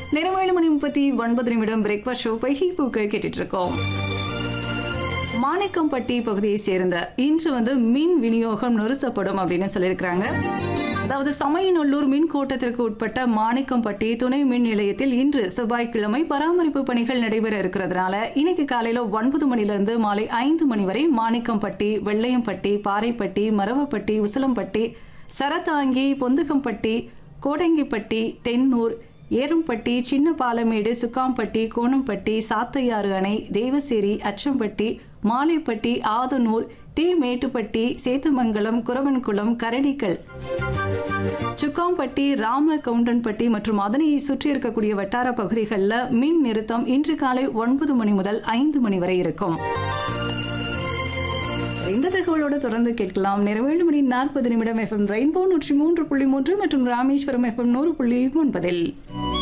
நேரம் ஏழு மணி முப்பத்தி ஒன்பது நிமிடம் பிரேக்ஃபாஸ்ட் ஷோ பைகி பூக்கள் கேட்டுட்டு இருக்கோம் மாணிக்கம்பட்டி பகுதியை சேர்ந்த இன்று வந்து மின் விநியோகம் நிறுத்தப்படும் அப்படின்னு சொல்லியிருக்கிறாங்க அதாவது சமயநல்லூர் மின் கோட்டத்திற்கு உட்பட்ட மாணிக்கம்பட்டி துணை மின் நிலையத்தில் இன்று செவ்வாய்க்கிழமை பராமரிப்பு பணிகள் நடைபெற இருக்கிறதுனால இன்னைக்கு காலையில ஒன்பது மணிலிருந்து மாலை ஐந்து மணி வரை மாணிக்கம்பட்டி வெள்ளையம்பட்டி பாறைப்பட்டி மரவப்பட்டி உசிலம்பட்டி சரதாங்கி பொந்துகம்பட்டி கோடங்கிப்பட்டி தென்னூர் ஏறும்பட்டி சின்ன பாலமேடு சுக்காம்பட்டி கோணம்பட்டி சாத்தையாறு அணை தேவசேரி அச்சம்பட்டி மாலைப்பட்டி ஆதனூர் டி மேட்டுப்பட்டி சேத்துமங்கலம் குரவன்குளம் கரடிக்கல் சுக்காம்பட்டி ராம கவுண்டன்பட்டி மற்றும் அதனையை சுற்றி இருக்கக்கூடிய வட்டார பகுதிகளில் மின் நிறுத்தம் இன்று காலை ஒன்பது மணி முதல் ஐந்து மணி வரை இருக்கும் இந்த தகவலோடு தொடர்ந்து கேட்கலாம் நிறைவேழு மணி நாற்பது நிமிடம் எஃப்எம் ரெயின்போ நூற்றி மூன்று புள்ளி மூன்று மற்றும் ராமேஸ்வரம் எஃப்எம் நூறு புள்ளி ஒன்பதில்